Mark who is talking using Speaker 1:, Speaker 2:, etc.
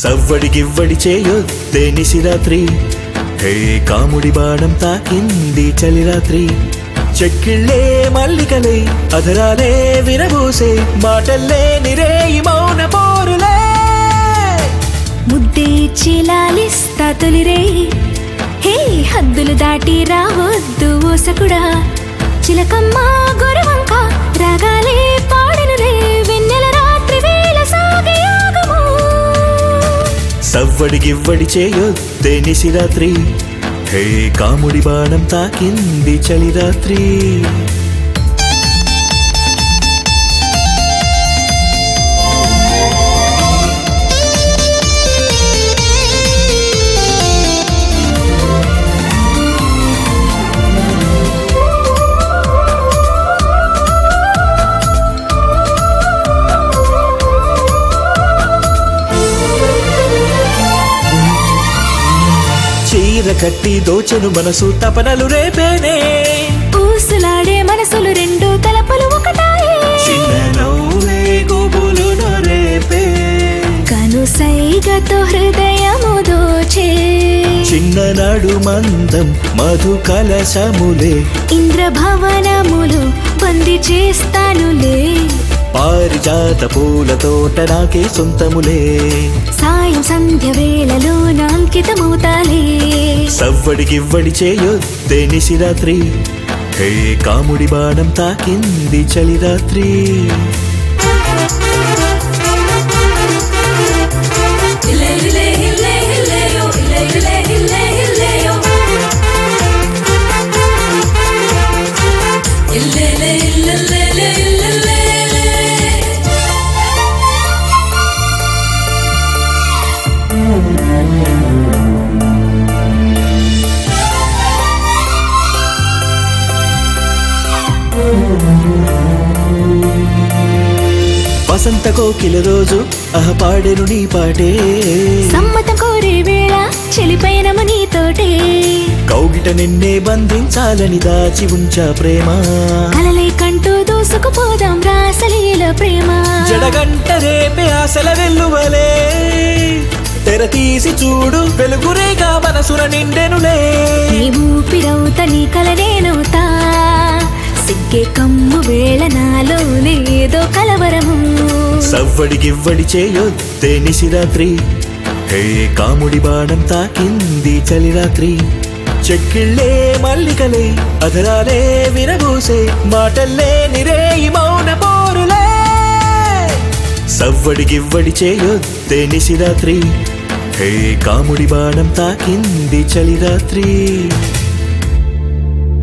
Speaker 1: సవ్వడి గివ్వడి చేయొద్దే నిశిరాత్రి హే కాముడి బాణం తాకింది చలిరాత్రి చెక్కిళ్ళే మల్లికలే అధరాలే విరబూసే మాటల్లే నిరేయి మౌన పోరులే
Speaker 2: ముద్దే చిలాలిస్తా తొలిరే హే హద్దులు దాటి రావద్దు ఓసకుడా చిలకమ్మ గొరవంక రాగాలే పాడనులే వెన్నెల రాత్రి వేళ సాగే యాగము
Speaker 1: సవ్వడి గివ్వడి చేయొద్దే నిశిరాత్రి హే కాముడి బాణం తాకింది చలిరాత్రి చీర కట్టి దోచెను మనసు తపనలు రేపేనే
Speaker 2: ఊసులాడే మనసులు రెండు తలపులు ఒకటాయే
Speaker 1: చిన్న నవ్వే గుబులును రేపే
Speaker 2: కనుసైగతో హృదయము దోచే
Speaker 1: చిన్ననాడు మందం మధు కలశములే
Speaker 2: ఇంద్రభవనములు బంది చేస్తానులే
Speaker 1: పారిజాత పూల తోట నాకే సొంతములే
Speaker 2: సాయం సంధ్య వేళలో నాంకితమవుతాలే
Speaker 1: సవ్వడి గివ్వడి చేయొద్దే నిశిరాత్రి హే కాముడి బాణం తాకింది చలిరాత్రి వసంత కోకిల రోజు అహ పాడెను నీ పాటే
Speaker 2: సమ్మతం కోరే వేళ చెలిపైనము నీతోటే
Speaker 1: కౌగిట నిన్నే బంధించాలని దాచి ఉంచా ప్రేమ
Speaker 2: కలలై కంటూ దూసుకుపోదాం రాసలీల ప్రేమ
Speaker 1: జడగంట రేపే ఆశల వెల్లువలే తెర తీసి చూడు వెలుగురేగా మనసున నిండెనులే
Speaker 2: నీ ఊపిరవుత నీ కల నేనవుతా సిగ్గే కమ్ము వేళ నాలో లేదో కలవరము
Speaker 1: సవ్వడి గివ్వడి చేయొద్దే నిశిరాత్రి హే కాముడి బాణం తాకింది చలిరాత్రి చెక్కిళ్ళే మల్లికలే అధరాలే విరబూసే మాటల్లే నిరేయి మౌన పోరులే సవ్వడి గివ్వడి చేయొద్దే నిశిరాత్రి హే కాముడి బాణం తాకింది చలిరాత్రి